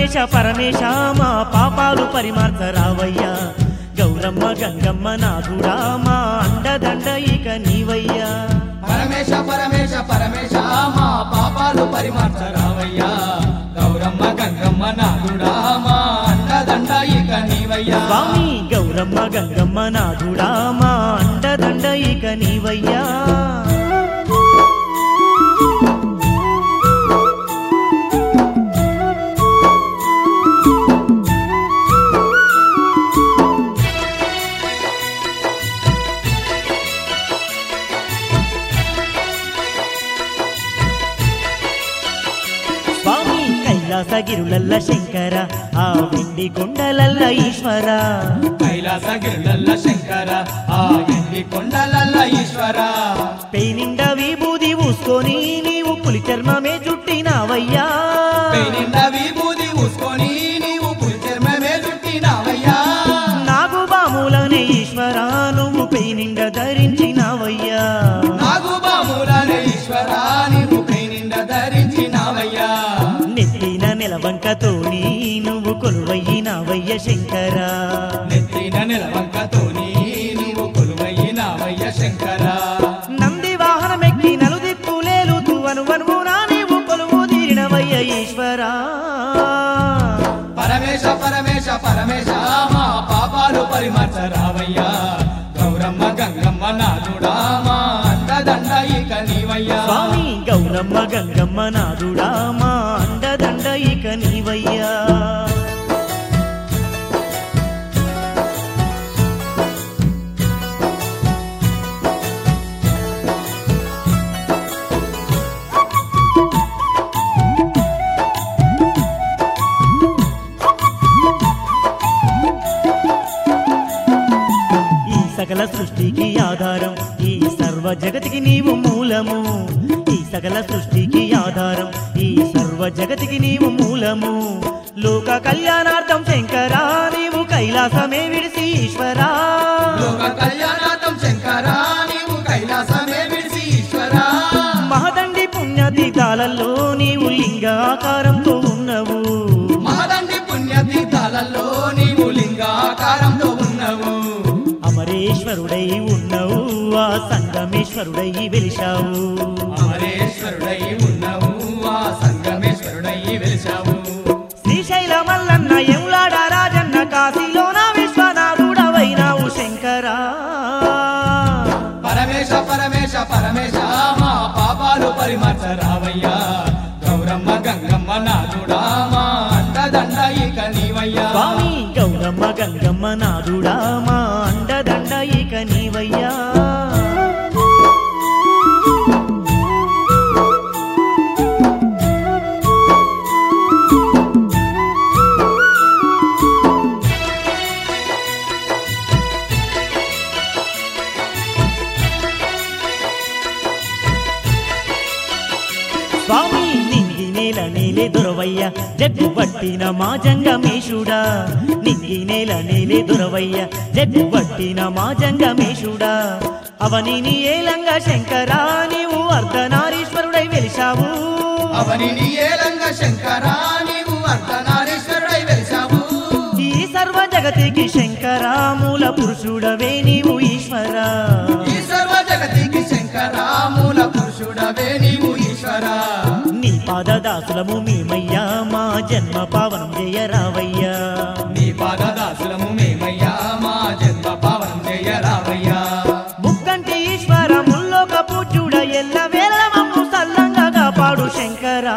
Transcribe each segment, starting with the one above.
పరమేశ పరమేశ మా పాపాలు పరిమార్చ రావయ్యా గౌరమ్మ గంగమ్మ నాథుడా మా అండదండ ఇక నీవయ్యా పరమేశ పరమేశ పరమేశ మా పాపాలు పరిమార్చ రావయ్యా గౌరమ్మ గంగమ్మ నాదుడా మా అండదండ ఇక నీవయ్యా స్వామి గౌరమ్మ గంగమ్మ నాథుడా మా అండదండ ఇక నీవయ్యా స్వామి కైలాసగిరులల్ల శంకర ఆ వెండి కొండలల్ల ఈశ్వర కైలాస గిరులల్ల శంకర ఆ ఎండి కొండలల్ల ఈశ్వర పెయినిండా విభూది ఊసుకొని నీవు పులి చర్మమే చుట్టినావయ్యా నిండా విభూది ఊసుకొని నీవు పులి చర్మమే చుట్టినావయ్యా నాగు బాములనే ఈశ్వర నువ్వు పెయినిండా ధరించినావయ్యా నాగు బాములనే ఈశ్వర నీవు పై నిండా ధరించినావయ్యా నెత్తిన నిలవంకతోని నువ్వు కొలువయ్యినావయ్య శంకర నెత్తిన నిలవంకతోని నీవు కొలువయ్యినావయ్య శంకర నంది వాహనమెక్కి నలుదిప్పులేలుతూ అనువనువునా నీవు కొలువు తీరినవయ్య ఈశ్వర పరమేశ పరమేశ పరమేశ మా పాపాలు పరిమర్చ రావయ్యా గౌరమ్మ గంగమ్మ నాదుడా మా అండదండ ఇక నీవయ్యా స్వామి గౌరమ్మ గంగమ్మ నాదుడా మా అండదండ ఇక నీవయ్యా ఈ సకల సృష్టికి ఆధారం ఈ సర్వ జగతికి నీవు మూలము ఈ సకల సృష్టికి ఆధారం ఈ సర్వ జగతికి నీవు మూలము లోక కళ్యాణార్థం శంకరా నీవు కైలాసమే విడిసి ఈశ్వరా లోక కళ్యాణార్థం శంకర నీవు కైలాసమే విడిసి ఈశ్వర మహదండి పుణ్యతీతాలలో నీవు లింగాకారంతో ఉన్నవు మహదండి పుణ్యతీర్థాలలో నీవు లింగాకారంలో ఉన్నవు అమరేశ్వరుడై ఉన్నవు ఆ సంగమేశ్వరుడై వెలిశావు అమరేశ్వరుడై ఉన్నవు ఆ సంగమేశ్వరుడై వెలిశావు శ్రీశైల మల్లన్న ఎములాడ రాజన్న కాశీలోన విశ్వనాథుడవైనావు శంకరా పరమేశ పరమేశ పరమేశ మా పాపాలు పరిమర్చ రావయ్యా గౌరమ్మ గంగమ్మ నాదుడా మా అండదండ ఇక నీవయ్యా స్వామి గౌరమ్మ గంగమ్మ నాదుడా మా అండదండ ఇక నీవయ్యా స్వామి నింగి నేల నేలే దొరవయ్య జగ్గు పట్టిన మా జంగమేశుడా నింగి నేల నేలే దొరవయ్య జగ్గు పట్టిన మా జంగమేశుడా అవని నీ ఏలంగా శంకరా నీవు అర్ధనారీశ్వరుడై వెలిశావు అవని నీ ఏలంగ శంకరా నీవు అర్ధనారీశ్వరుడై వెలిశావు ఈ సర్వ జగతికి శంకరా మూల పురుషుడవే నీవు ఈశ్వరా ఈ సర్వ జగతికి శంకరా మూల పురుషుడవే నీవు ఈశ్వరా నీ పాదదాసులము మేమయ్యా మా జన్మ పావనం జయరావయ్యా నీ పాదదాసులము మేమయ్యా మా జన్మ పావనం జయ రావయ్యా ముక్కంటి ఈశ్వర ముల్లోక పూజ్యుడ ఎల్ల వేళ మమ్ము సల్లంగా కాపాడు శంకరా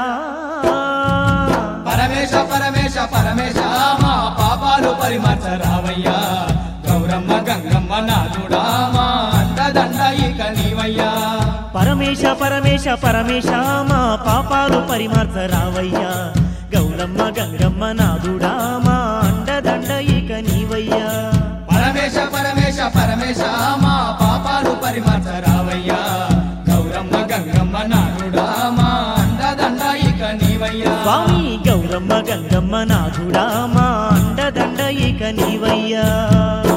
పరమేశ పరమేశ పరమేశ మా పాపాలు పరిమర్చ రావయ్యా గౌరమ్మ గంగమ్మ నాదుడా మా అండదండ ఇక నీవయ్యా పరమేశ పరమేశ పరమేశ మా పాపాలు పరిమార్చ రావయ్యా గౌరమ్మ గంగమ్మ నాదుడా మా అండదండ ఇక నీవయ్యా పరమేశ పరమేశ పరమేశ మా పాపాలు పరిమర్చ రావయ్యా గౌరమ్మ గంగమ్మ నాదుడా మా అండదండ ఇక నీవయ్యా స్వామి గౌరమ్మ గంగమ్మ నాథుడా మా అండదండ ఇక నీవయ్యా